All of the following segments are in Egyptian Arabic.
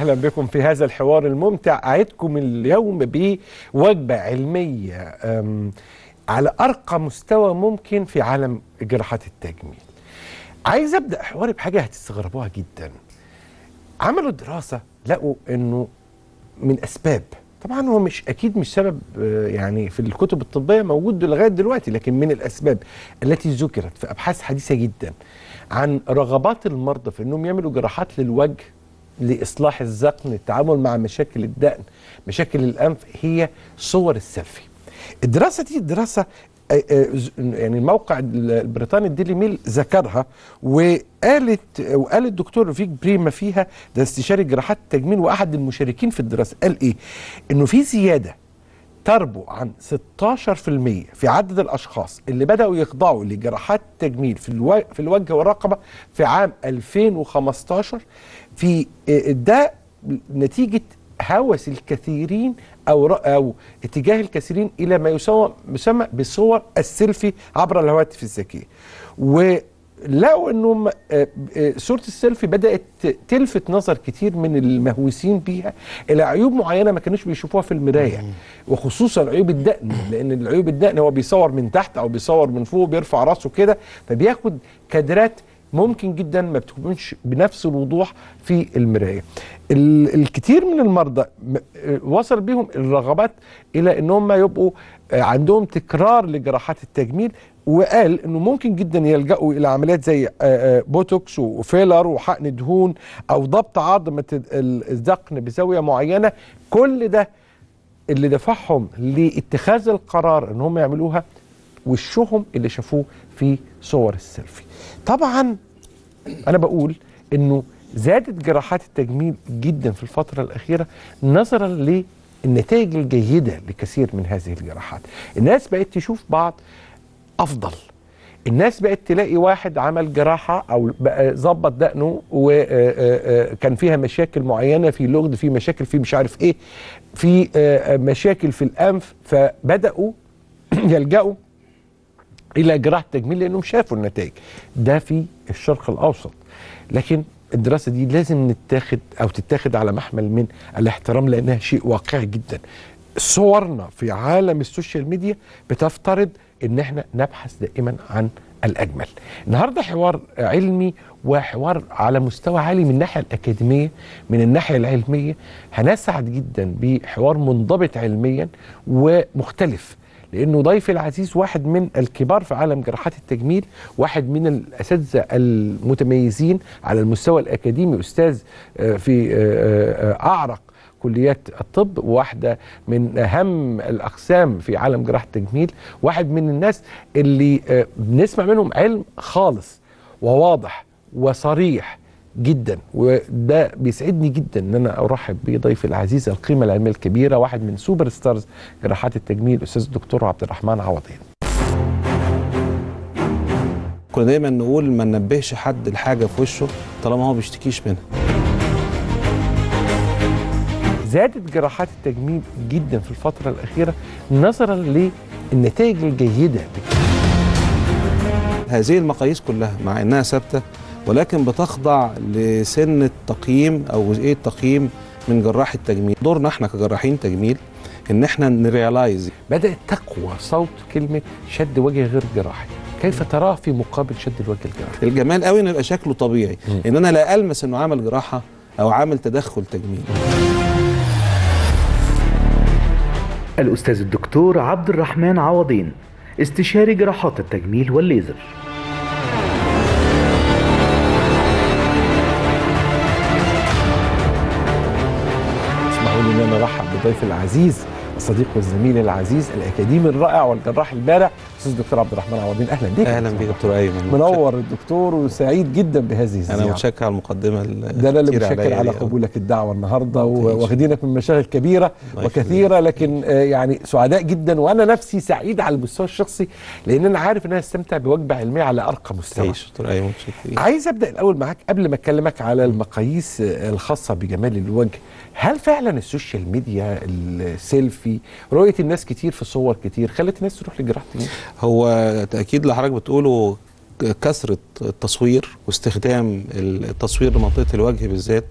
اهلا بكم في هذا الحوار الممتع اعدكم اليوم بوجبه علميه أم، على ارقى مستوى ممكن في عالم جراحات التجميل. عايز ابدا حواري بحاجه هتستغربوها جدا. عملوا دراسه لقوا انه من اسباب طبعا هو مش اكيد مش سبب آه، يعني في الكتب الطبيه موجود لغايه دلوقتي لكن من الاسباب التي ذكرت في ابحاث حديثه جدا عن رغبات المرضى في انهم يعملوا جراحات للوجه لاصلاح الذقن التعامل مع مشاكل الدقن مشاكل الانف هي صور السيلفي الدراسه دي دراسه آه، آه، ز- يعني الموقع البريطاني الديلي ميل ذكرها وقالت وقال الدكتور رفيق بريما فيها ده استشاري جراحات التجميل واحد المشاركين في الدراسه قال ايه؟ انه في زياده تربو عن 16% في عدد الاشخاص اللي بداوا يخضعوا لجراحات تجميل في الو... في الوجه والرقبه في عام 2015 في آه، ده نتيجه هوس الكثيرين او ر- او اتجاه الكثيرين الى ما يسمى يسمى بصور السيلفي عبر الهواتف الذكيه ولقوا انه م- آه، آه، صوره السيلفي بدات تلفت نظر كتير من المهووسين بيها الى عيوب معينه ما كانوش بيشوفوها في المرايه وخصوصا عيوب الدقن لان العيوب الدقن هو بيصور من تحت او بيصور من فوق بيرفع راسه كده فبياخد كادرات ممكن جدا ما بتكونش بنفس الوضوح في المرايه. ال- الكثير من المرضى م- آه، وصل بيهم الرغبات الى ان هم يبقوا آه، عندهم تكرار لجراحات التجميل وقال انه ممكن جدا يلجأوا الى عمليات زي آه، آه، بوتوكس وفيلر وحقن دهون او ضبط عظمه ال- الذقن بزاويه معينه كل ده اللي دفعهم لاتخاذ القرار ان هم يعملوها وشهم اللي شافوه في صور السيلفي طبعا انا بقول انه زادت جراحات التجميل جدا في الفتره الاخيره نظرا للنتائج الجيده لكثير من هذه الجراحات الناس بقت تشوف بعض افضل الناس بقت تلاقي واحد عمل جراحه او بقى ظبط دقنه وكان فيها مشاكل معينه في لغد في مشاكل في مش عارف ايه في آه، آه، مشاكل في الانف فبداوا يلجأوا الى جراحه التجميل لانهم شافوا النتائج ده في الشرق الاوسط لكن الدراسه دي لازم نتاخد او تتاخد على محمل من الاحترام لانها شيء واقعي جدا صورنا في عالم السوشيال ميديا بتفترض ان احنا نبحث دائما عن الاجمل النهارده حوار علمي وحوار على مستوى عالي من الناحيه الاكاديميه من الناحيه العلميه هنسعد جدا بحوار منضبط علميا ومختلف لانه ضيفي العزيز واحد من الكبار في عالم جراحات التجميل واحد من الاساتذه المتميزين على المستوى الاكاديمي استاذ آه، في آه، آه، اعرق كليات الطب واحده من اهم الاقسام في عالم جراحه التجميل واحد من الناس اللي آه، بنسمع منهم علم خالص وواضح وصريح جدا وده بيسعدني جدا ان انا ارحب بضيفي العزيز القيمه العلميه الكبيره واحد من سوبر ستارز جراحات التجميل الاستاذ الدكتور عبد الرحمن عوضين كنا دايما نقول ما ننبهش حد لحاجه في وشه طالما هو بيشتكيش منها زادت جراحات التجميل جدا في الفتره الاخيره نظرا للنتائج الجيده هذه المقاييس كلها مع انها ثابته ولكن بتخضع لسن التقييم او جزئيه تقييم من جراح التجميل دورنا احنا كجراحين تجميل ان احنا نريلايز بدات تقوى صوت كلمه شد وجه غير جراحي كيف تراه في مقابل شد الوجه الجراحي الجمال قوي ان يبقى شكله طبيعي مم. ان انا لا المس انه عمل جراحه او عامل تدخل تجميل الأستاذ الدكتور عبد الرحمن عوضين استشاري جراحات التجميل والليزر اسمحوا لي ان انا ارحب بضيفي العزيز الصديق والزميل العزيز الاكاديمي الرائع والجراح البارع الاستاذ الدكتور عبد الرحمن عوضين اهلا بيك اهلا بيك دكتور ايمن منور الدكتور وسعيد جدا بهذه الزياره انا متشكر على المقدمه ده انا اللي الكتير متشكر عليا على دي. قبولك الدعوه النهارده الله يخليك. واخدينك من مشاغل كبيره الله وكثيره لكن آه، يعني سعداء جدا وانا نفسي سعيد على المستوى الشخصي لان انا عارف ان انا استمتع بوجبه علميه على ارقى مستوى تعيش دكتور ايمن متشكر عايز ابدا الاول معاك قبل ما اكلمك على المقاييس آه، الخاصه بجمال الوجه هل فعلا السوشيال ميديا السيلفي رؤيه الناس كتير في صور كتير خلت الناس تروح لجراحه التجميل هو تأكيد اللي حضرتك بتقوله كثرة التصوير واستخدام التصوير لمنطقة الوجه بالذات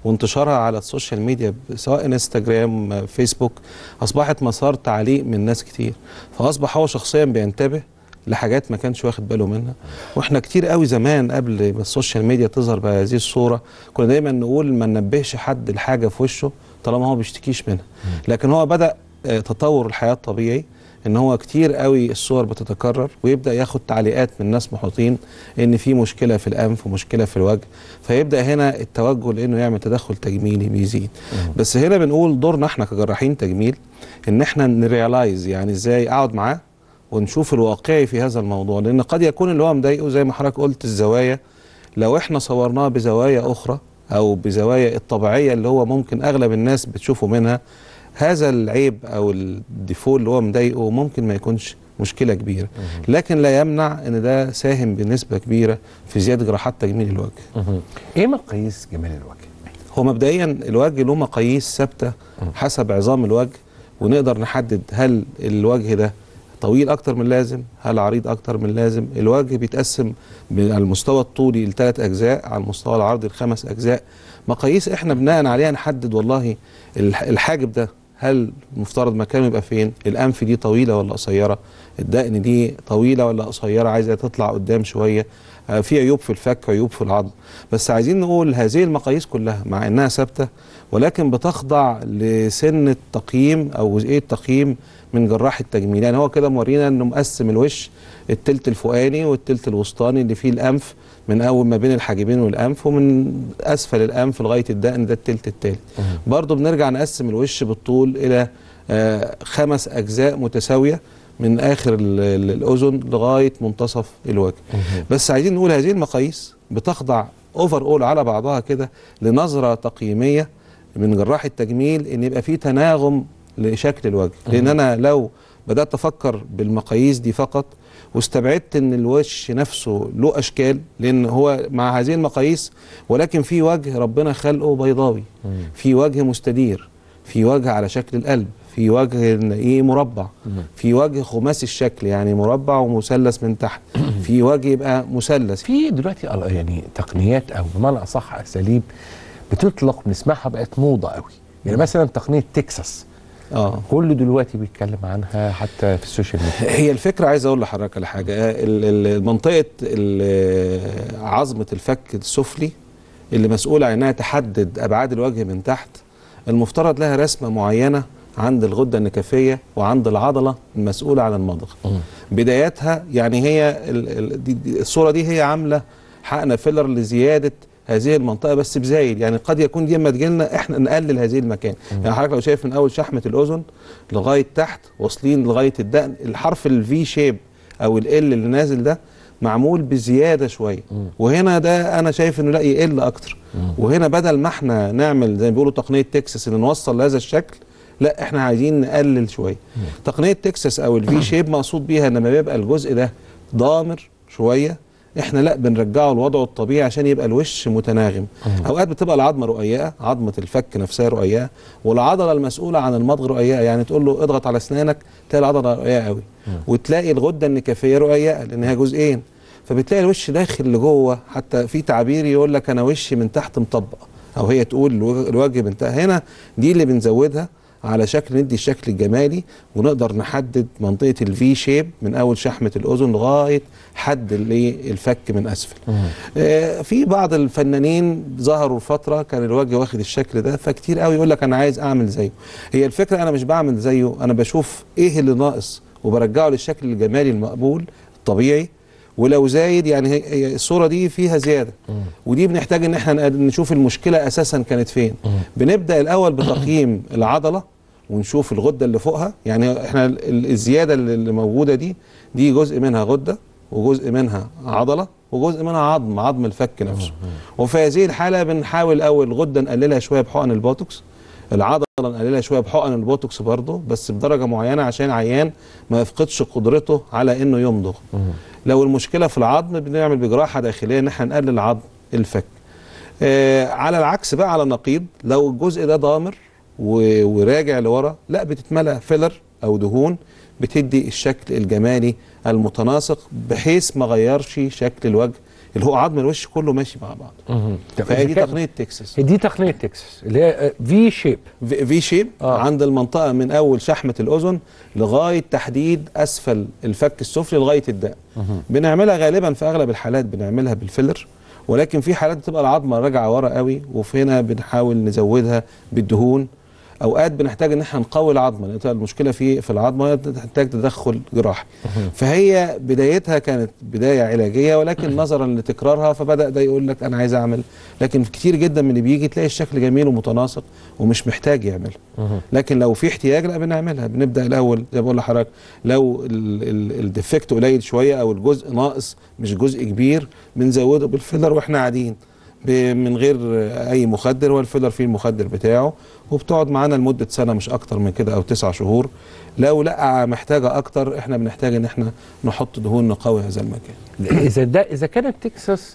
وانتشارها على السوشيال ميديا سواء انستجرام آه، فيسبوك اصبحت مسار تعليق من ناس كتير فاصبح هو شخصيا بينتبه لحاجات ما كانش واخد باله منها واحنا كتير قوي زمان قبل ما السوشيال ميديا تظهر بهذه الصوره كنا دايما نقول ما ننبهش حد الحاجه في وشه طالما هو بيشتكيش منها لكن هو بدا آه، تطور الحياه الطبيعي ان هو كتير قوي الصور بتتكرر ويبدا ياخد تعليقات من ناس محيطين ان في مشكله في الانف ومشكله في الوجه فيبدا هنا التوجه لانه يعمل تدخل تجميلي بيزيد بس هنا بنقول دورنا احنا كجراحين تجميل ان احنا نريلايز يعني ازاي اقعد معاه ونشوف الواقعي في هذا الموضوع لان قد يكون اللي هو مضايقه زي ما حضرتك قلت الزوايا لو احنا صورناها بزوايا اخرى او بزوايا الطبيعيه اللي هو ممكن اغلب الناس بتشوفه منها هذا العيب او الديفول اللي هو مضايقه ممكن ما يكونش مشكله كبيره لكن لا يمنع ان ده ساهم بنسبه كبيره في زياده جراحات تجميل الوجه ايه مقاييس جمال الوجه هو مبدئيا الوجه له مقاييس ثابته حسب عظام الوجه ونقدر نحدد هل الوجه ده طويل اكتر من اللازم هل عريض اكتر من اللازم الوجه بيتقسم على المستوى الطولي لثلاث اجزاء على المستوى العرضي لخمس اجزاء مقاييس احنا بناء عليها نحدد والله الح- الحاجب ده هل مفترض مكانه يبقى فين الانف دي طويله ولا قصيره الدقن دي طويله ولا قصيره عايزه تطلع قدام شويه آه، في عيوب في الفك عيوب في العظم بس عايزين نقول هذه المقاييس كلها مع انها ثابته ولكن بتخضع لسن التقييم او جزئيه تقييم من جراح التجميل يعني هو كده مورينا انه مقسم الوش التلت الفوقاني والتلت الوسطاني اللي فيه الانف من اول ما بين الحاجبين والانف ومن اسفل الانف لغايه الدقن ده التلت التالت برضه بنرجع نقسم الوش بالطول الى آه، خمس اجزاء متساويه من اخر ال- ال- الاذن لغايه منتصف الوجه بس عايزين نقول هذه المقاييس بتخضع اوفر اول على بعضها كده لنظره تقييميه من جراح التجميل ان يبقى في تناغم لشكل الوجه لان انا لو بدات افكر بالمقاييس دي فقط واستبعدت ان الوش نفسه له اشكال لان هو مع هذه المقاييس ولكن في وجه ربنا خلقه بيضاوي في وجه مستدير في وجه على شكل القلب في وجه ايه مربع في وجه خماسي الشكل يعني مربع ومثلث من تحت في وجه يبقى مثلث في دلوقتي ال- يعني تقنيات او بمعنى اصح اساليب بتطلق بنسمعها بقت موضه قوي يعني مثلا تقنيه تكساس اه كله دلوقتي بيتكلم عنها حتى في السوشيال ميديا هي الفكره عايز اقول لحضرتك على حاجه ال- ال- منطقه ال- عظمه الفك السفلي اللي مسؤوله عن انها تحدد ابعاد الوجه من تحت المفترض لها رسمه معينه عند الغده النكفيه وعند العضله المسؤوله عن المضغ بدايتها يعني هي ال- ال- دي- دي- الصوره دي هي عامله حقن فيلر لزياده هذه المنطقه بس بزايد يعني قد يكون دي اما تجيلنا احنا نقلل هذه المكان يعني حضرتك لو شايف من اول شحمه الاذن لغايه تحت واصلين لغايه الدقن الحرف الفي شيب او ال اللي نازل ده معمول بزياده شويه وهنا ده انا شايف انه لا يقل اكتر وهنا بدل ما احنا نعمل زي ما بيقولوا تقنيه تكساس ان نوصل لهذا الشكل لا احنا عايزين نقلل شويه تقنيه تكساس او الفي شيب مقصود بيها ان لما بيبقى الجزء ده ضامر شويه احنا لا بنرجعه لوضعه الطبيعي عشان يبقى الوش متناغم اوقات بتبقى العظمه رقيقه عظمه الفك نفسها رقيقه والعضله المسؤوله عن المضغ رقيقه يعني تقول له اضغط على اسنانك تلاقي العضله رقيقه قوي وتلاقي الغده النكفيه رقيقه لانها جزئين فبتلاقي الوش داخل لجوه حتى في تعبير يقول لك انا وشي من تحت مطبق او هي تقول الوجه- الوجه من تحت هنا دي اللي بنزودها على شكل ندي الشكل الجمالي ونقدر نحدد منطقه الفي شيب من اول شحمه الاذن لغايه حد الايه الفك من اسفل. آه في بعض الفنانين ظهروا فتره كان الوجه واخد الشكل ده فكتير قوي يقول لك انا عايز اعمل زيه. هي الفكره انا مش بعمل زيه انا بشوف ايه اللي ناقص وبرجعه للشكل الجمالي المقبول الطبيعي ولو زايد يعني هي هي الصوره دي فيها زياده ودي بنحتاج ان احنا نشوف المشكله اساسا كانت فين بنبدا الاول بتقييم العضله ونشوف الغده اللي فوقها يعني احنا ال- ال- الزياده اللي اللي موجوده دي دي جزء منها غده وجزء منها عضله وجزء منها عظم عظم الفك نفسه وفي هذه الحاله بنحاول الاول الغده نقللها شويه بحقن البوتوكس العضله نقللها شويه بحقن البوتوكس برضه بس بدرجه معينه عشان عيان ما يفقدش قدرته على انه يمضغ لو المشكله في العظم بنعمل بجراحه داخليه ان احنا نقلل عظم الفك آه على العكس بقى على النقيض لو الجزء ده ضامر و- وراجع لورا لا بتتملى فيلر او دهون بتدي الشكل الجمالي المتناسق بحيث ما غيرش شكل الوجه اللي هو عظم الوش كله ماشي مع بعض مهم. طب فهي دي إذا كان- تقنيه تكساس دي تقنيه تكساس اللي هي في شيب في في شيب آه. آه. عند المنطقه من اول شحمه الاذن لغايه تحديد اسفل الفك السفلي لغايه الدقن بنعملها غالبا في اغلب الحالات بنعملها بالفيلر ولكن في حالات بتبقى العظمه راجعه ورا قوي وفي هنا بنحاول نزودها بالدهون اوقات بنحتاج ان احنا نقوي العظمه لان بتبقى المشكله في في العظمه هي تحتاج تدخل جراحي فهي بدايتها كانت بدايه علاجيه ولكن نظرا لتكرارها فبدا ده يقول لك انا عايز اعمل لكن كتير جدا من اللي بيجي تلاقي الشكل جميل ومتناسق ومش محتاج يعملها لكن لو في احتياج لا بنعملها بنبدا الاول زي ما بقول لحضرتك لو ال- ال- الديفكت قليل شويه او الجزء ناقص مش جزء كبير بنزوده بالفيلر واحنا قاعدين ب- من غير اي مخدر هو الفيلر فيه المخدر بتاعه وبتقعد معانا لمده سنه مش اكتر من كده او تسع شهور لو لا محتاجه اكتر احنا بنحتاج ان احنا نحط دهون نقوي هذا المكان اذا ده اذا كانت تكساس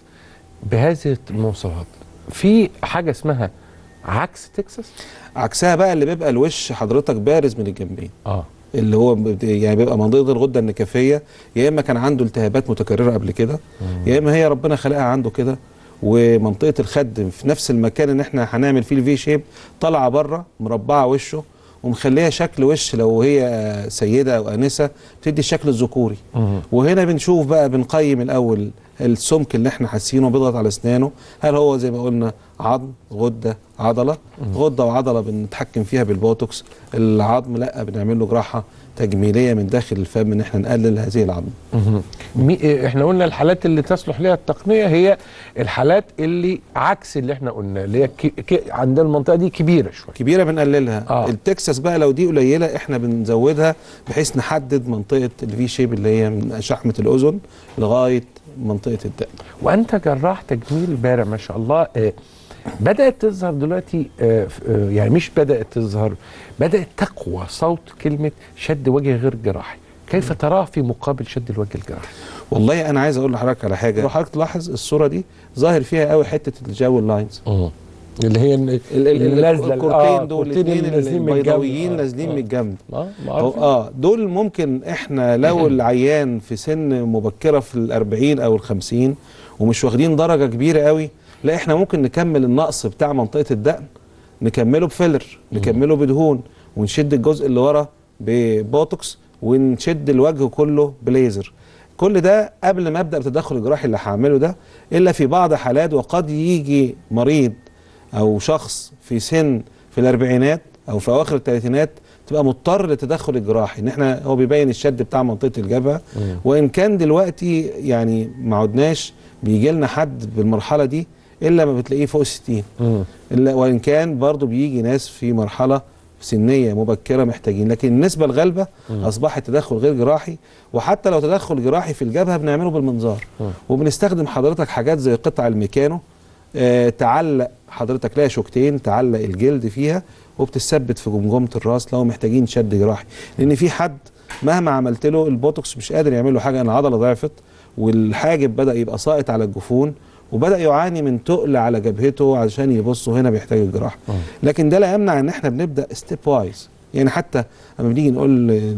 بهذه المواصفات في حاجه اسمها عكس تكساس عكسها بقى اللي بيبقى الوش حضرتك بارز من الجنبين اه اللي هو بت- يعني بيبقى منطقه الغده النكفيه يا اما كان عنده التهابات متكرره قبل كده يا اما هي ربنا خلقها عنده كده ومنطقه الخد في نفس المكان اللي احنا هنعمل فيه الفي شيب طالعه بره مربعه وشه ومخليها شكل وش لو هي سيده او انسه بتدي الشكل الذكوري وهنا بنشوف بقى بنقيم الاول السمك اللي احنا حاسينه بيضغط على اسنانه هل هو زي ما قلنا عظم غده عضله غده وعضله بنتحكم فيها بالبوتوكس العظم لا بنعمل له جراحه تجميليه من داخل الفم ان احنا نقلل هذه العظم مهم. مي- إيه، احنا قلنا الحالات اللي تصلح لها التقنيه هي الحالات اللي عكس اللي احنا قلنا اللي هي كي كي عندنا المنطقه دي كبيره شويه كبيره بنقللها آه. آه. التكساس بقى لو دي قليله احنا بنزودها بحيث نحدد منطقه الفي شيب اللي هي من شحمه الاذن لغايه منطقه الدقن وانت جراح تجميل بارع ما شاء الله آه، بدات تظهر دلوقتي آه، ف- آه، يعني مش بدات تظهر بدات تقوى صوت كلمه شد وجه غير جراحي كيف تراه في مقابل شد الوجه الجراحي والله انا عايز اقول لحضرتك على حاجه لو حضرتك تلاحظ الصوره دي ظاهر فيها قوي حته الجو اللاينز اللي هي ال- ال- ال- النازله الكورتين دول الكورتين الاثنين اللي نازلين من الجنب. البيضاويين آه، نازلين آه. من الجنب اه أو معروف اه دول ممكن احنا لو العيان في سن مبكره في الأربعين او الخمسين ومش واخدين درجه كبيره قوي لا احنا ممكن نكمل النقص بتاع منطقه الدقن نكمله بفيلر نكمله بدهون ونشد الجزء اللي ورا ببوتوكس ونشد الوجه كله بليزر كل ده قبل ما ابدا بتدخل الجراحي اللي هعمله ده الا في بعض حالات وقد يجي مريض او شخص في سن في الاربعينات او في اواخر الثلاثينات تبقى مضطر للتدخل الجراحي ان احنا هو بيبين الشد بتاع منطقه الجبهه وان كان دلوقتي يعني ما عدناش بيجي لنا حد بالمرحله دي الا ما بتلاقيه فوق ال 60 مم. الا وان كان برضو بيجي ناس في مرحله سنيه مبكره محتاجين لكن النسبه الغالبه اصبحت تدخل غير جراحي وحتى لو تدخل جراحي في الجبهه بنعمله بالمنظار وبنستخدم حضرتك حاجات زي قطع الميكانو آه تعلق حضرتك لها شوكتين تعلق الجلد فيها وبتثبت في جمجمه الراس لو محتاجين شد جراحي لان في حد مهما عملت له البوتوكس مش قادر يعمل له حاجه ان العضله ضعفت والحاجب بدا يبقى ساقط على الجفون وبدا يعاني من تقل على جبهته عشان يبصوا هنا بيحتاج الجراحه لكن ده لا يمنع ان احنا بنبدا ستيب وايز يعني حتى لما بنيجي نقول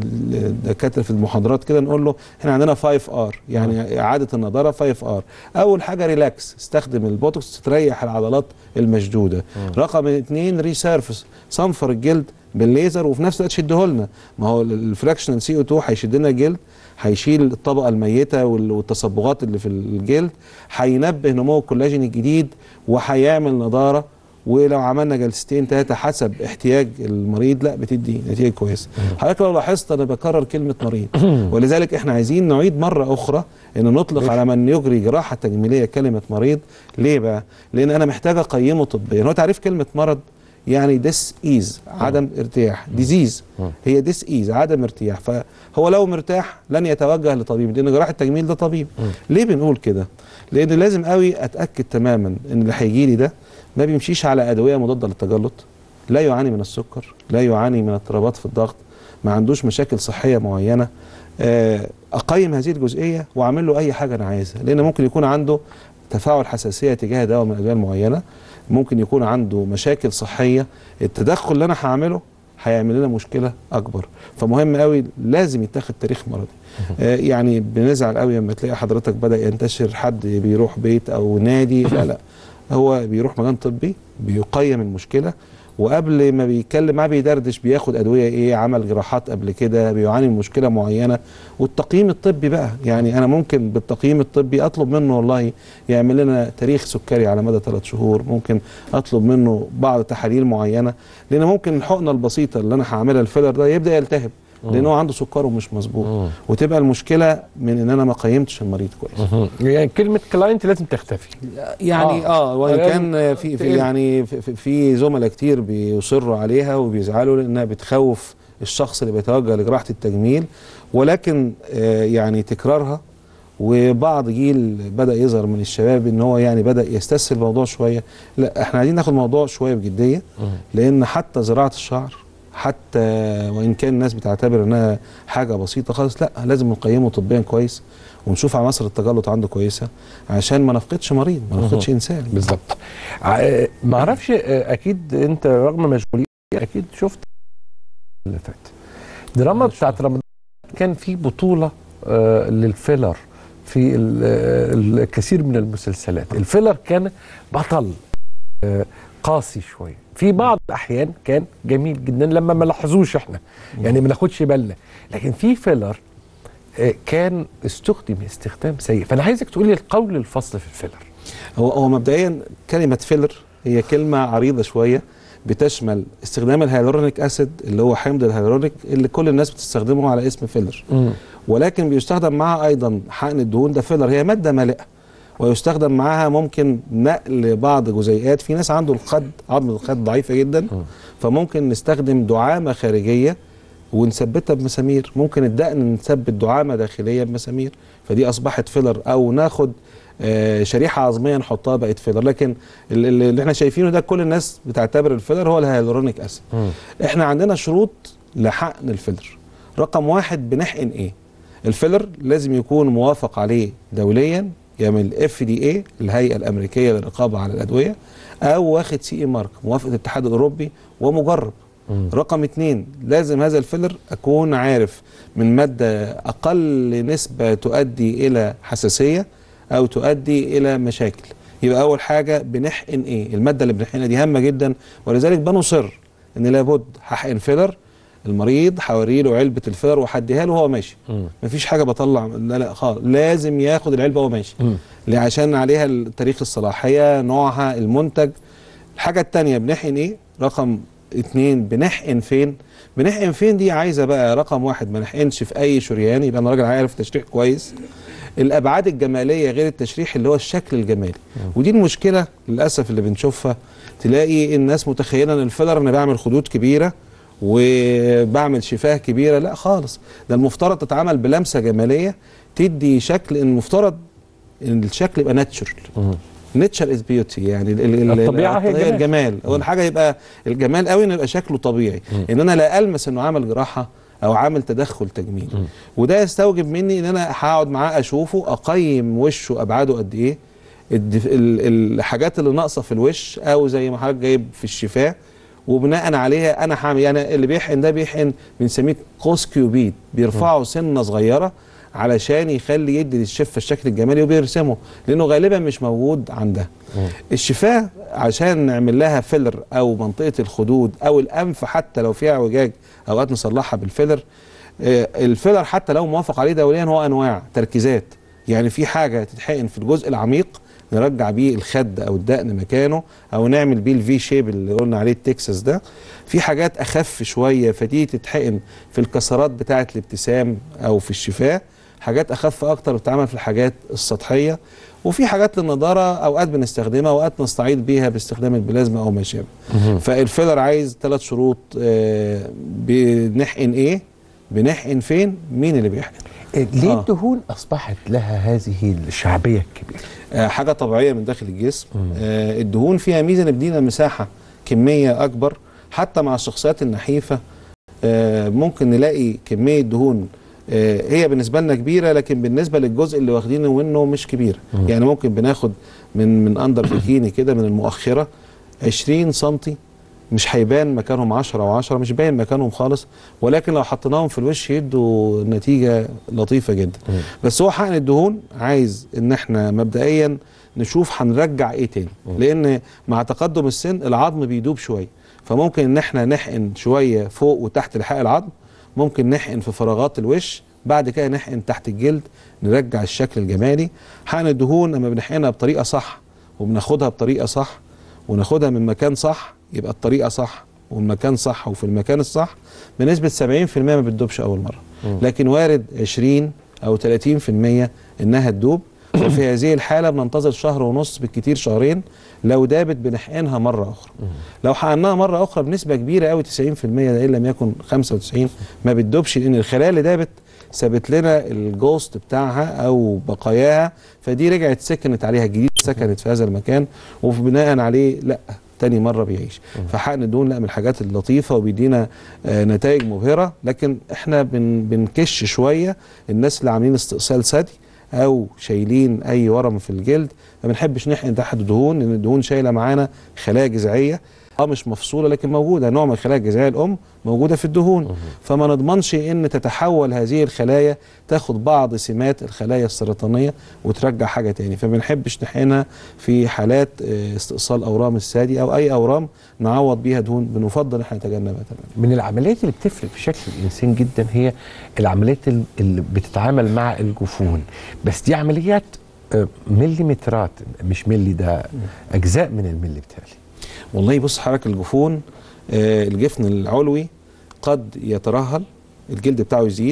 للدكاتره في المحاضرات كده نقول له احنا عندنا 5 ار يعني اعاده النضاره 5 ار اول حاجه ريلاكس استخدم البوتوكس تريح العضلات المشدوده رقم اثنين ريسيرفس صنفر الجلد بالليزر وفي نفس الوقت شده لنا ما هو الفراكشنال سي او 2 هيشد لنا الجلد هيشيل الطبقه الميته وال- والتصبغات اللي في الجلد هينبه نمو الكولاجين الجديد وهيعمل نضاره ولو عملنا جلستين ثلاثه حسب احتياج المريض لا بتدي نتيجه كويسه حضرتك لو لاحظت انا بكرر كلمه مريض ولذلك احنا عايزين نعيد مره اخرى ان نطلق على من يجري جراحه تجميليه كلمه مريض ليه بقى لان انا محتاج اقيمه طبيا هو تعريف كلمه مرض يعني ديس ايز عدم ارتياح ديزيز هي ديس ايز عدم ارتياح فهو لو مرتاح لن يتوجه لطبيب لان جراحه التجميل ده طبيب ليه بنقول كده لان لازم قوي اتاكد تماما ان اللي هيجي لي ده ما بيمشيش على ادويه مضاده للتجلط لا يعاني من السكر لا يعاني من اضطرابات في الضغط ما عندوش مشاكل صحيه معينه آه، اقيم هذه الجزئيه واعمل له اي حاجه انا عايزها لان ممكن يكون عنده تفاعل حساسيه تجاه دواء من الادويه المعينه ممكن يكون عنده مشاكل صحيه التدخل اللي انا هعمله هيعمل لنا مشكله اكبر فمهم قوي لازم يتاخد تاريخ مرضي آه يعني بنزعل قوي لما تلاقي حضرتك بدا ينتشر حد بيروح بيت او نادي لا لا هو بيروح مكان طبي بيقيم المشكله وقبل ما بيتكلم معاه بيدردش بياخد ادويه ايه عمل جراحات قبل كده بيعاني من مشكله معينه والتقييم الطبي بقى يعني انا ممكن بالتقييم الطبي اطلب منه والله يعمل لنا تاريخ سكري على مدى ثلاث شهور ممكن اطلب منه بعض تحاليل معينه لان ممكن الحقنه البسيطه اللي انا هعملها الفيلر ده يبدا يلتهب لان هو عنده سكره مش مظبوط وتبقى المشكله من ان انا ما قيمتش المريض كويس يعني كلمه كلاينت لازم تختفي يعني آه. اه, وان يعني كان في, في تقل. يعني في, في- في زملاء كتير بيصروا عليها وبيزعلوا لانها بتخوف الشخص اللي بيتوجه لجراحه التجميل ولكن آه يعني تكرارها وبعض جيل بدا يظهر من الشباب ان هو يعني بدا يستسهل الموضوع شويه لا احنا عايزين ناخد الموضوع شويه بجديه لان حتى زراعه الشعر حتى وان كان الناس بتعتبر انها حاجه بسيطه خالص لا لازم نقيمه طبيا كويس ونشوف عناصر التجلط عنده كويسه عشان ما نفقدش مريض ما نفقدش انسان بالظبط ع- ما اعرفش آه، اكيد انت رغم مشغولية اكيد شفت اللي فات دراما بتاعت رمضان كان في بطوله آه، للفيلر في ال- آه، الكثير من المسلسلات الفيلر كان بطل آه، قاسي شويه في بعض الاحيان كان جميل جدا لما ما لاحظوش احنا يعني ما ناخدش بالنا لكن في فيلر آه، كان استخدم استخدام سيء فانا عايزك تقول لي القول الفصل في الفيلر هو هو مبدئيا كلمه فيلر هي كلمه عريضه شويه بتشمل استخدام الهيالورونيك اسيد اللي هو حمض الهيالورونيك اللي كل الناس بتستخدمه على اسم فيلر ولكن بيستخدم معها ايضا حقن الدهون ده فيلر هي ماده مالئه ويستخدم معاها ممكن نقل بعض جزيئات في ناس عنده الخد عظمه الخد ضعيفه جدا فممكن نستخدم دعامه خارجيه ونثبتها بمسامير ممكن الدقن نثبت دعامه داخليه بمسامير فدي اصبحت فيلر او ناخد آه، شريحه عظميه نحطها بقت فيلر لكن ال- ال- اللي احنا شايفينه ده كل الناس بتعتبر الفيلر هو الهيالورونيك اسيد احنا عندنا شروط لحقن الفيلر رقم واحد بنحقن ايه الفيلر لازم يكون موافق عليه دوليا يعمل اف دي اي الهيئه الامريكيه للرقابه على الادويه او واخد سي اي مارك موافقه الاتحاد الاوروبي ومجرب رقم اتنين لازم هذا الفيلر اكون عارف من ماده اقل نسبه تؤدي الى حساسيه او تؤدي الى مشاكل يبقى اول حاجه بنحقن ايه الماده اللي بنحقنها دي هامه جدا ولذلك بنصر ان لابد هحقن فيلر المريض هوري له علبه الفيلر وهديها له وهو ماشي مفيش حاجه بطلع لا لا خالص لازم ياخد العلبه وهو ماشي ليه؟ عشان عليها تاريخ الصلاحيه نوعها المنتج الحاجه الثانيه بنحقن ايه رقم اتنين بنحقن فين بنحقن فين دي عايزه بقى رقم واحد ما نحقنش في اي شريان يبقى انا راجل عارف تشريح كويس الابعاد الجماليه غير التشريح اللي هو الشكل الجمالي ودي المشكله للاسف اللي بنشوفها تلاقي الناس متخيله ان الفيلر انا بعمل خدود كبيره وبعمل شفاه كبيره لا خالص ده المفترض تتعمل بلمسه جماليه تدي شكل المفترض ان الشكل يبقى ناتشورال نيتشر از بيوتي يعني ال- ال- ال- الطبيعة هي الجمال. الجمال اول حاجه يبقى الجمال قوي انه يبقى شكله طبيعي ان انا لا المس انه عمل جراحه او عامل تدخل تجميل وده يستوجب مني ان انا هقعد معاه اشوفه اقيم وشه ابعاده قد ايه الدف- ال- الحاجات اللي ناقصه في الوش او زي ما حضرتك جايب في الشفاه وبناء عليها انا هعمل يعني اللي بيحقن ده بيحقن بنسميه قوس كيوبيد بيرفعه سنه صغيره علشان يخلي يدي للشفه الشكل الجمالي وبيرسمه لانه غالبا مش موجود عندها الشفاه عشان نعمل لها فيلر او منطقه الخدود او الانف حتى لو فيها اعوجاج اوقات نصلحها بالفيلر آه، الفيلر حتى لو موافق عليه دوليا هو انواع تركيزات يعني في حاجه تتحقن في الجزء العميق نرجع بيه الخد او الدقن مكانه او نعمل بيه الفي شيب اللي قلنا عليه التكساس ده في حاجات اخف شويه فدي تتحقن في الكسرات بتاعه الابتسام او في الشفاه حاجات اخف اكتر بتتعمل في الحاجات السطحيه وفي حاجات للنضاره اوقات بنستخدمها اوقات نستعيض بيها باستخدام البلازما او ما شابه فالفيلر عايز ثلاث شروط آه، بنحقن ايه بنحقن فين مين اللي بيحقن ليه آه. الدهون اصبحت لها هذه الشعبيه الكبيره آه، حاجه طبيعيه من داخل الجسم آه، الدهون فيها ميزه ان بتدينا مساحه كميه اكبر حتى مع الشخصيات النحيفه آه، ممكن نلاقي كميه دهون آه، هي بالنسبه لنا كبيره لكن بالنسبه للجزء اللي واخدينه منه مش كبير يعني ممكن بناخد من من اندر بيكيني كده من المؤخره 20 سنتي مش هيبان مكانهم 10 و10 مش باين مكانهم خالص ولكن لو حطيناهم في الوش يدوا نتيجه لطيفه جدا مم. بس هو حقن الدهون عايز ان احنا مبدئيا نشوف هنرجع ايه تاني لان مع تقدم السن العظم بيدوب شويه فممكن ان احنا نحقن شويه فوق وتحت لحاء العظم ممكن نحقن في فراغات الوش بعد كده نحقن تحت الجلد نرجع الشكل الجمالي حقن الدهون لما بنحقنها بطريقه صح وبناخدها بطريقه صح وناخدها من مكان صح يبقى الطريقه صح والمكان صح وفي المكان الصح بنسبه 70% ما بتدوبش اول مره لكن وارد 20 او 30% انها تدوب وفي هذه الحاله بننتظر شهر ونص بالكتير شهرين لو دابت بنحقنها مره اخرى لو حقناها مره اخرى بنسبه كبيره قوي 90% ده ان لم يكن 95 ما بتدوبش لان الخلايا اللي دابت سابت لنا الجوست بتاعها او بقاياها فدي رجعت سكنت عليها الجديد سكنت في هذا المكان وبناء عليه لا تاني مره بيعيش فحقن الدهون لا من الحاجات اللطيفه وبيدينا آه نتائج مبهره لكن احنا بن بنكش شويه الناس اللي عاملين استئصال ثدي او شايلين اي ورم في الجلد ما بنحبش نحقن تحت الدهون لان الدهون شايله معانا خلايا جذعيه اه مش مفصوله لكن موجوده نوع من الخلايا الجذعيه الام موجوده في الدهون فما نضمنش ان تتحول هذه الخلايا تاخد بعض سمات الخلايا السرطانيه وترجع حاجه تاني فما بنحبش نحقنها في حالات آه، استئصال اورام الثدي او اي اورام نعوض بيها دهون بنفضل احنا نتجنبها تماما من العمليات اللي بتفرق في شكل الانسان جدا هي العمليات ال- اللي بتتعامل مع الجفون بس دي عمليات آه، مليمترات مش ملي ده اجزاء من الملي بتاعي والله بص حضرتك الجفون آه، الجفن العلوي قد يترهل الجلد بتاعه يزيد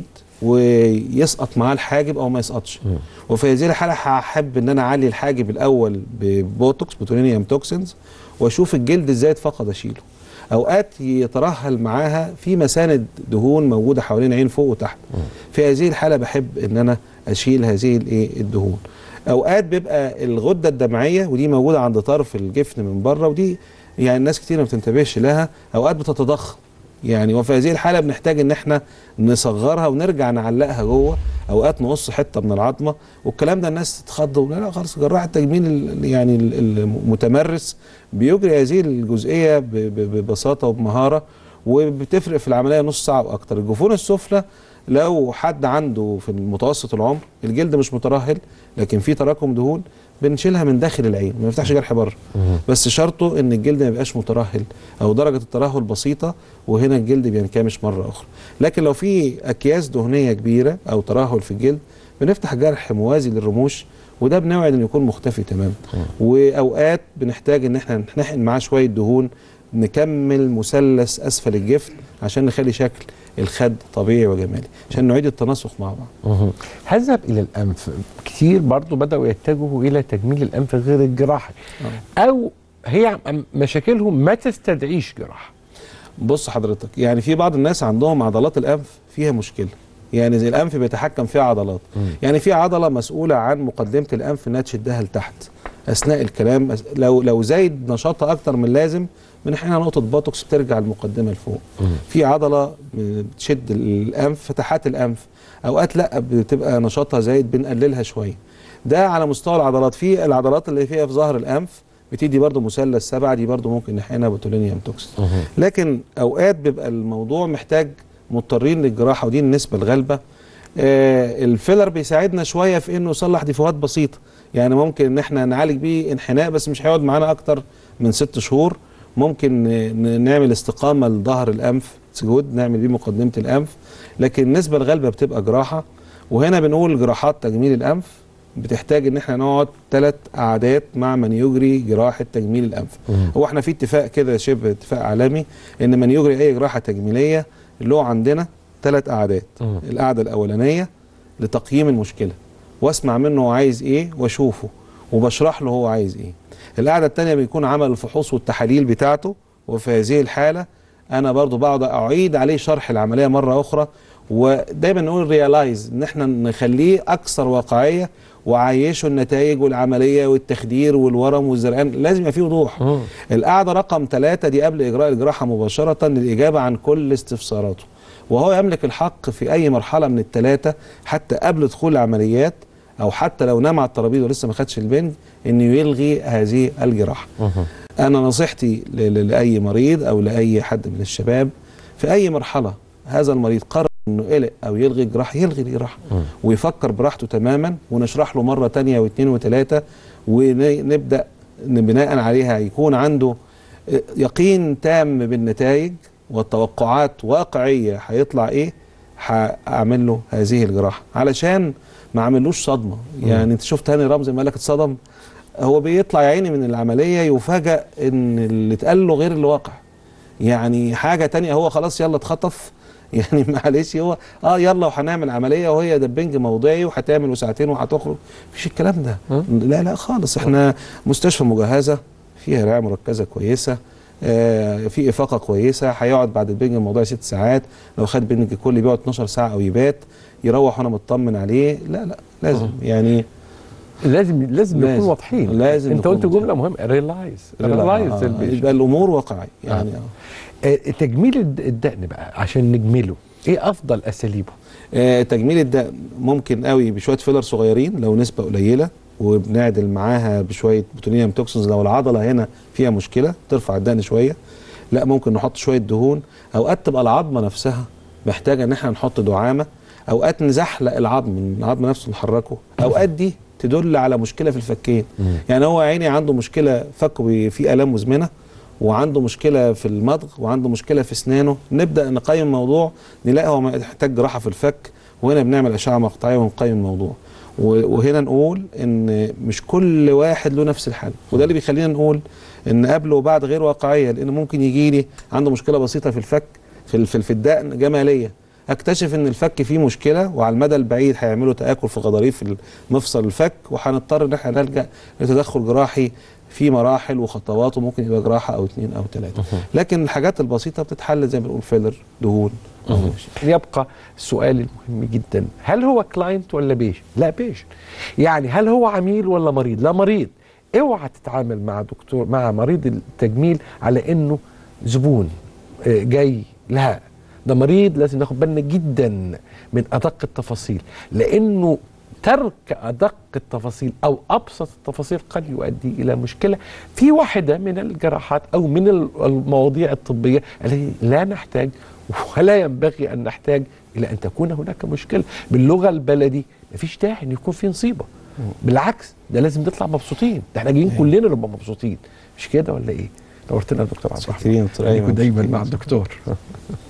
ويسقط معاه الحاجب او ما يسقطش مم. وفي هذه الحاله هحب ان انا اعلي الحاجب الاول ببوتوكس بوتولينيوم توكسينز واشوف الجلد ازاي اتفقد اشيله اوقات يترهل معاها في مساند دهون موجوده حوالين عين فوق وتحت في هذه الحاله بحب ان انا اشيل هذه الايه الدهون اوقات بيبقى الغده الدمعيه ودي موجوده عند طرف الجفن من بره ودي يعني الناس كتير ما بتنتبهش لها اوقات بتتضخم يعني وفي هذه الحاله بنحتاج ان احنا نصغرها ونرجع نعلقها جوه اوقات نقص حته من العظمه والكلام ده الناس تتخض ولا لا خلاص جراح التجميل ال- يعني ال- المتمرس بيجري هذه الجزئيه ب- ب- ببساطه وبمهاره وبتفرق في العمليه نص ساعه واكتر الجفون السفلى لو حد عنده في المتوسط العمر الجلد مش مترهل لكن في تراكم دهون بنشيلها من داخل العين ما نفتحش جرح بره بس شرطه ان الجلد ما يبقاش مترهل او درجه الترهل بسيطه وهنا الجلد بينكمش مره اخرى لكن لو في اكياس دهنيه كبيره او ترهل في الجلد بنفتح جرح موازي للرموش وده بنوعد انه يكون مختفي تماما واوقات بنحتاج ان احنا نحقن معاه شويه دهون نكمل مثلث اسفل الجفن عشان نخلي شكل الخد طبيعي وجمالي عشان نعيد التناسق مع بعض مهم. هذهب الى الانف كتير برضو بداوا يتجهوا الى تجميل الانف غير الجراحي او هي م- مشاكلهم ما تستدعيش جراحه بص حضرتك يعني في بعض الناس عندهم عضلات الانف فيها مشكله يعني زي الانف بيتحكم فيها عضلات مم. يعني في عضله مسؤوله عن مقدمه الانف انها تشدها لتحت اثناء الكلام أس- لو لو زايد نشاطها اكتر من اللازم بنحقنها نقطه بوتوكس بترجع المقدمه لفوق في عضله بتشد الانف فتحات الانف اوقات لا بتبقى نشاطها زايد بنقللها شويه ده على مستوى العضلات في العضلات اللي فيها في ظهر الانف بتدي برضو مثلث سبعه دي برضو ممكن نحقنها بوتولينيوم توكسين لكن اوقات بيبقى الموضوع محتاج مضطرين للجراحه ودي النسبه الغالبه آه الفيلر بيساعدنا شويه في انه يصلح ديفوهات بسيطه يعني ممكن ان احنا نعالج بيه انحناء بس مش هيقعد معانا اكتر من ست شهور ممكن ن- ن- نعمل استقامه لظهر الانف سجود نعمل بيه مقدمه الانف لكن النسبه الغالبه بتبقى جراحه وهنا بنقول جراحات تجميل الانف بتحتاج ان احنا نقعد ثلاث قعدات مع من يجري جراحه تجميل الانف هو احنا في اتفاق كده شبه اتفاق عالمي ان من يجري اي جراحه تجميليه له عندنا ثلاث قعدات مم. القعده الاولانيه لتقييم المشكله واسمع منه هو عايز ايه واشوفه وبشرح له هو عايز ايه القعده الثانيه بيكون عمل الفحوص والتحاليل بتاعته وفي هذه الحاله انا برضو بقعد اعيد عليه شرح العمليه مره اخرى ودايما نقول ريلايز ان احنا نخليه اكثر واقعيه وعيشه النتائج والعمليه والتخدير والورم والزرقان لازم يبقى فيه وضوح مم. القعده رقم ثلاثة دي قبل اجراء الجراحه مباشره للاجابه عن كل استفساراته وهو يملك الحق في اي مرحله من الثلاثه حتى قبل دخول العمليات او حتى لو نام على الترابيزه ولسه ما خدش البنج انه يلغي هذه الجراحه مهم. انا نصيحتي ل- ل- لاي مريض او لاي حد من الشباب في اي مرحله هذا المريض قرر انه يقلق او يلغي الجراحه يلغي الجراحه ويفكر براحته تماما ونشرح له مره تانية واثنين وثلاثه ونبدا بناء عليها يكون عنده يقين تام بالنتائج والتوقعات واقعيه هيطلع ايه هعمل له هذه الجراحه علشان ما عملوش صدمه يعني انت شفت هاني رمزي لما قال لك اتصدم هو بيطلع يا عيني من العمليه يفاجئ ان اللي اتقال له غير الواقع يعني حاجه تانية هو خلاص يلا اتخطف يعني معلش هو اه يلا وهنعمل عمليه وهي دبنج موضعي وهتعمل وساعتين وهتخرج مفيش الكلام ده لا لا خالص احنا مستشفى مجهزه فيها رعايه مركزه كويسه آه في افاقه كويسه هيقعد بعد البنج الموضوعي ست ساعات لو خد بنج كلي بيقعد 12 ساعه او يبات يروح وانا مطمن عليه لا لا لازم يعني لازم لازم نكون لازم. واضحين لازم انت نكون قلت جمله واضحين. مهمه ريلايز ريلايز آه يبقى الامور واقعيه يعني آه. تجميل الد- الدقن بقى عشان نجمله ايه افضل اساليبه آه، تجميل الدقن ممكن قوي بشويه فيلر صغيرين لو نسبه قليله وبنعدل معاها بشويه بوتولينيوم توكسنز لو العضله هنا فيها مشكله ترفع الدقن شويه لا ممكن نحط شويه دهون اوقات تبقى العظمه نفسها محتاجه ان احنا نحط دعامه اوقات نزحلق العظم العظم نفسه نحركه اوقات دي تدل على مشكله في الفكين يعني هو يا عيني عنده مشكله فكه بي- فيه الام مزمنه وعنده مشكله في المضغ وعنده مشكله في اسنانه نبدا نقيم الموضوع نلاقي هو محتاج جراحه في الفك وهنا بنعمل اشعه مقطعيه ونقيم الموضوع و- وهنا نقول ان مش كل واحد له نفس الحل وده اللي بيخلينا نقول ان قبل وبعد غير واقعيه لان ممكن يجي لي عنده مشكله بسيطه في الفك في ال- في في الدقن جماليه اكتشف ان الفك فيه مشكله وعلى المدى البعيد هيعملوا تاكل في غضاريف مفصل الفك وهنضطر ان احنا نلجا لتدخل جراحي في مراحل وخطوات وممكن يبقى جراحه او اثنين او ثلاثه لكن الحاجات البسيطه بتتحل زي ما بنقول فيلر دهون يبقى السؤال المهم جدا هل هو كلاينت ولا بيشن لا بيشن يعني هل هو عميل ولا مريض لا مريض اوعى تتعامل مع دكتور مع مريض التجميل على انه زبون آه، جاي لا ده مريض لازم ناخد بالنا جدا من ادق التفاصيل لانه ترك ادق التفاصيل او ابسط التفاصيل قد يؤدي الى مشكله في واحده من الجراحات او من المواضيع الطبيه التي لا نحتاج ولا ينبغي ان نحتاج الى ان تكون هناك مشكله باللغه البلدي مفيش داعي ان يكون في نصيبه بالعكس ده لازم نطلع مبسوطين ده احنا جايين كلنا نبقى مبسوطين مش كده ولا ايه نورتنا يا دكتور عبد الرحمن شاكرين يا دكتور خليكوا أيمن. دايما شاكرين. مع الدكتور